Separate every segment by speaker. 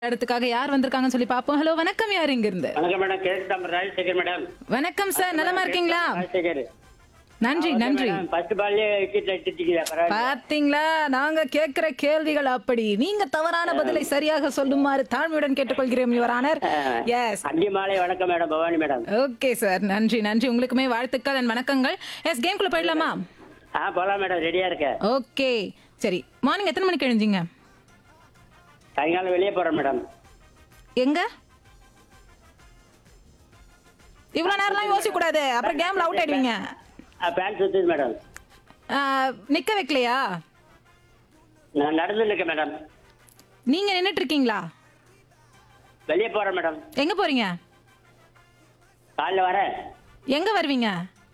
Speaker 1: இடத்துக்காக யார் வந்திருக்காங்கன்னு சொல்லி பாப்போம் ஹலோ வணக்கம் யார் இங்க இருந்து
Speaker 2: வணக்கம் மேடம் கேட்டு ராஜசேகர் மேடம்
Speaker 1: வணக்கம் சார் நலமா இருக்கீங்களா
Speaker 2: ராஜசேகர்
Speaker 1: நன்றி நன்றி
Speaker 2: ஃபர்ஸ்ட் பால்லே விக்கெட் அடிச்சிட்டீங்க பரவாயில்ல
Speaker 1: பாத்தீங்களா நாங்க கேக்குற கேள்விகள் அப்படி நீங்க தவறான பதிலை சரியாக சொல்லுமாறு தாழ்மையுடன் கேட்டுக்கொள்கிறேன் யுவரானர் எஸ்
Speaker 2: அந்தி மாலை வணக்கம் madam Bhavani madam
Speaker 1: okay sir நன்றி நன்றி உங்களுக்குமே வாழ்த்துக்கள் அண்ட் வணக்கங்கள் எஸ் கேம்குள்ள போயிடலாமா
Speaker 2: ஆ போலாம் மேடம் ரெடியா இருக்கேன்
Speaker 1: ஓகே சரி மார்னிங் எத்தனை மணிக்கு எழுந்தீங்க
Speaker 2: சாயங்காலம் வெளியே போறேன் மேடம்
Speaker 1: எங்க இவ்வளவு நேரம்லாம் யோசிக்க கூடாது அப்புறம் கேம்ல அவுட் ஆயிடுவீங்க
Speaker 2: பேண்ட் சுத்துது மேடம்
Speaker 1: ஆ, நிக்க வைக்கலையா
Speaker 2: நான் நடந்து இருக்கேன் மேடம்
Speaker 1: நீங்க நின்னுட்டு இருக்கீங்களா
Speaker 2: வெளியே போறேன் மேடம்
Speaker 1: எங்க போறீங்க
Speaker 2: காலைல வரேன்
Speaker 1: எங்க வருவீங்க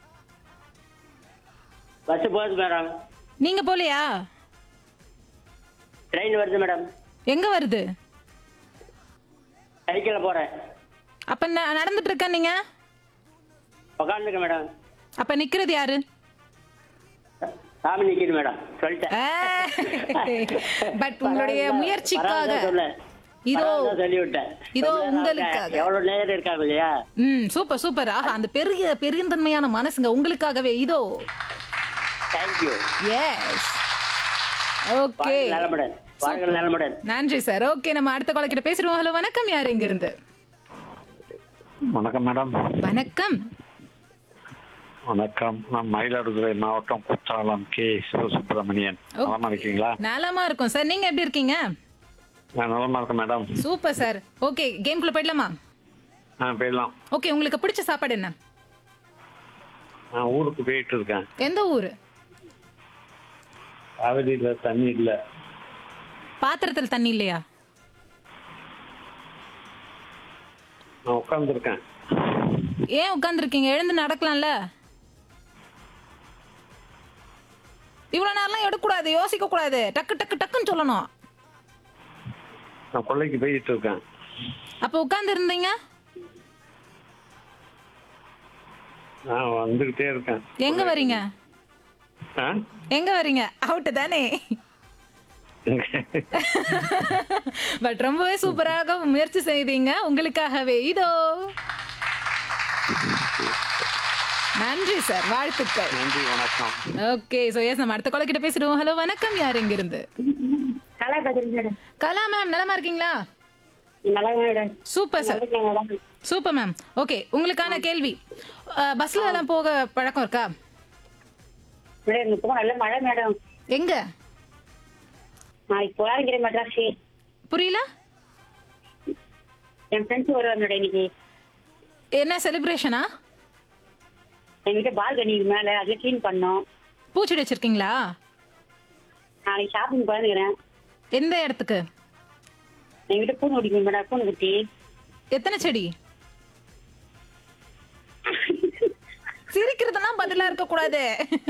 Speaker 2: பஸ் போகுது மேடம்
Speaker 1: நீங்க போலையா
Speaker 2: ட்ரெயின் வருது மேடம்
Speaker 1: எங்க வருது
Speaker 2: சைக்கிளில் போறேன்
Speaker 1: அப்ப ந- நடந்துட்டு இருக்க நீங்க
Speaker 2: உக்காந்துருக்கேன் மேடம்
Speaker 1: அப்ப நிக்கிறது யாரு
Speaker 2: சாமி நிக்குது மேடம் சொல்லிட்டேன்
Speaker 1: பட் உங்களுடைய முயற்சிக்காக
Speaker 2: பரவாயில்ல சொல்லேன்.
Speaker 1: இதோ
Speaker 2: பரவாயில்ல சொல்லி விட்டேன்
Speaker 1: இதோ
Speaker 2: ரொம்ப நேரம்
Speaker 1: உங்களுக்காக.
Speaker 2: ஆகுது. எவ்வளவு நேரம் இருக்காங்க இல்லையா
Speaker 1: ம் சூப்பர் சூப்பர் ஆஹா அந்த பெரிய பெருந்தன்மையான மனசுங்க உங்களுக்காகவே இதோ
Speaker 2: தேங்க்யூ
Speaker 1: எஸ் ஓகே
Speaker 2: நலமுடன் வாழ்கள் நலமுடன்
Speaker 1: நன்றி சார் ஓகே நம்ம அடுத்த கால கிட்ட பேசுறோம் ஹலோ வணக்கம் யார் இங்க இருந்து
Speaker 3: வணக்கம் மேடம்
Speaker 1: வணக்கம்
Speaker 3: வணக்கம் நான் மயிலாடுதுறை மாவட்டம் குற்றாலம் கே சிவசுப்பிரமணியன் நலமா இருக்கீங்களா
Speaker 1: நலமா இருக்கும் சார் நீங்க எப்படி இருக்கீங்க
Speaker 3: நான் நலமா இருக்கேன் மேடம்
Speaker 1: சூப்பர் சார் ஓகே கேம்குள்ள போயிடலாமா
Speaker 3: ஆ போயிடலாம்
Speaker 1: ஓகே உங்களுக்கு பிடிச்ச சாப்பாடு என்ன
Speaker 3: நான் ஊருக்கு போயிட்டு இருக்கேன்
Speaker 1: எந்த ஊரு
Speaker 3: காவிரியில தண்ணி இல்ல
Speaker 1: பாத்திரத்தில் தண்ணி இல்லையா
Speaker 3: நான் உட்காந்துருக்கேன்
Speaker 1: ஏன் உட்காந்துருக்கீங்க எழுந்து நடக்கலாம்ல இவ்வளவு நேரம்லாம் எடுக்கக்கூடாது யோசிக்க கூடாது டக்கு டக்கு டக்குன்னு சொல்லணும்
Speaker 3: நான் கொள்ளைக்கு போயிட்டு இருக்கேன்
Speaker 1: அப்ப உட்கார்ந்து இருந்தீங்க
Speaker 3: நான் வந்துகிட்டே இருக்கேன்
Speaker 1: எங்க வரீங்க
Speaker 3: ஆ?
Speaker 1: எங்க வரீங்க அவுட் தானே பட் ரொம்பவே சூப்பராக முயற்சி செய்தீங்க உங்களுக்காகவே இதோ நன்றி சார் வாழ்த்துக்கள்
Speaker 3: நன்றி வணக்கம்
Speaker 1: ஓகே சோ எஸ் நம்ம அடுத்த கொலை கிட்ட பேசிடுவோம் ஹலோ வணக்கம் யார் எங்க இருந்து
Speaker 4: கலா கதிரி மேடம்
Speaker 1: கலா மேம் நலமா இருக்கீங்களா
Speaker 4: நல்லா மேடம்
Speaker 1: சூப்பர் சார்
Speaker 4: இருக்கேன் மேடம்
Speaker 1: சூப்பர் மேம் ஓகே உங்களுக்கான கேள்வி அஹ், பஸ்ல எல்லாம் போக பழக்கம் இருக்கா
Speaker 4: மேடம் இப்போ நல்ல மழை மேடம்
Speaker 1: எங்க
Speaker 4: நாளைக்கு போறாங்கிற மெட்ராஸி
Speaker 1: புரியல
Speaker 4: என் ஃப்ரெண்ட்ஸ் வருவாங்க மேடம் இன்னைக்கு
Speaker 1: என்ன செலிப்ரேஷனா
Speaker 4: என்கிட்ட பால்கனி மேல அதை க்ளீன் பண்ணோம்
Speaker 1: பூச்செடி வச்சிருக்கீங்களா
Speaker 4: நாளைக்கு ஷாப்பிங் போயிருக்கிறேன்
Speaker 1: எந்த இடத்துக்கு
Speaker 4: என்கிட்ட பூ முடிக்கும் மேடம் பூ குட்டி
Speaker 1: எத்தனை செடி சிரிக்கிறதுலாம் பதிலா இருக்க கூடாது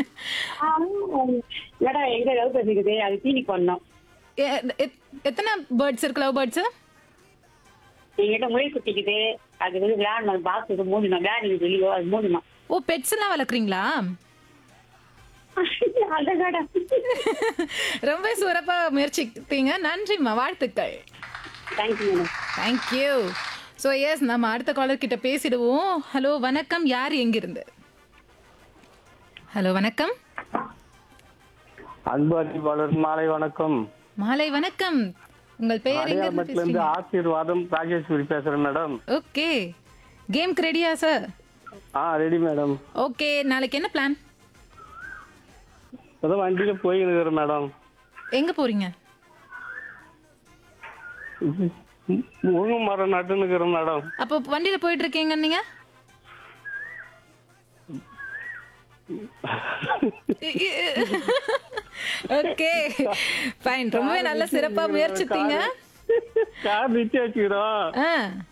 Speaker 4: மேடம் எங்க லவ் பேசிக்குது அது தீனி பண்ணோம்
Speaker 1: எ- எத்- எத்தனை பேர்ட்ஸ் இருக்கு லவ் பேர்ட்ஸ்
Speaker 4: என்கிட்ட முயல் குட்டிக்குது அது வந்து விளையாடணும் பாக்ஸ் இது மூடணும் விளையாடுங்க சொல்லி அது மூடணும்
Speaker 1: ஓ பெட்ஸ் எல்லாம் வளர்க்குறீங்களா
Speaker 4: அதான் மேடம்
Speaker 1: ரொம்ப சிறப்பா முயற்சித்தீங்க நன்றிம்மா வாழ்த்துக்கள்
Speaker 4: thank you madam
Speaker 1: thank you so yes நம்ம அடுத்த காலர் கிட்ட பேசிடுவோம் ஹலோ வணக்கம் யார் எங்கிருந்து ஹலோ வணக்கம்
Speaker 5: அன்பு அறிவாளர் மாலை வணக்கம்
Speaker 1: மாலை வணக்கம் உங்கள் பெயர் எங்க இருந்து
Speaker 5: அடையாளமட்டில இருந்து
Speaker 1: பேசுறீங்க
Speaker 5: ஆசீர்வாதம் ராஜேஸ்வரி பேசுறேன் மேடம்
Speaker 1: ஓகே கேம்க்கு ரெடியா சார்
Speaker 5: ஆ ரெடி மேடம்
Speaker 1: ஓகே நாளைக்கு என்ன பிளான்
Speaker 5: ஏதோ வண்டியில போயின்னு இருக்கிறேன் மேடம்
Speaker 1: எங்க போறீங்க
Speaker 5: முருங்கை மரம் நட்டுன்னு இருக்கிறேன் மேடம்
Speaker 1: அப்போ வண்டியில போயிட்டு இருக்கீங்க நீங்க ஓகே ஃபைன் ரொம்பவே நல்ல சிறப்பா முயற்சித்தீங்க
Speaker 5: கார் நிச்சயம் வச்சுக்கிறோம்
Speaker 1: ஆ.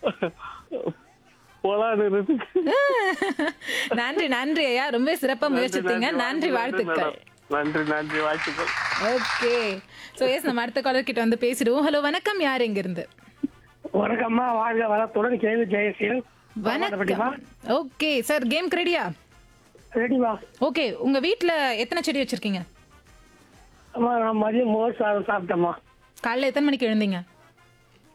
Speaker 5: போலான்னு இருக்கு
Speaker 1: நன்றி நன்றி ஐயா ரொம்ப சிறப்பா முயற்சித்தீங்க நன்றி வாழ்த்துக்கள்
Speaker 5: நன்றி நன்றி வாழ்த்துக்கள்
Speaker 1: ஓகே சோ எஸ் நம்ம அடுத்த காலர் கிட்ட வந்து பேசிடுவோம் ஹலோ வணக்கம் யார் எங்க இருந்து
Speaker 6: வணக்கம்மா வாழ்க வளத்துடன் கேள்வி ஜெயசீல்
Speaker 1: வணக்கம் ஓகே சார் கேம் ரெடியா
Speaker 6: ரெடிவா
Speaker 1: ஓகே உங்க வீட்ல எத்தனை செடி வச்சிருக்கீங்க
Speaker 6: அம்மா நான் மதியம் மோர் சாதம் சாப்பிட்டேம்மா
Speaker 1: காலைல எத்தனை மணிக்கு எழுந்தீங்க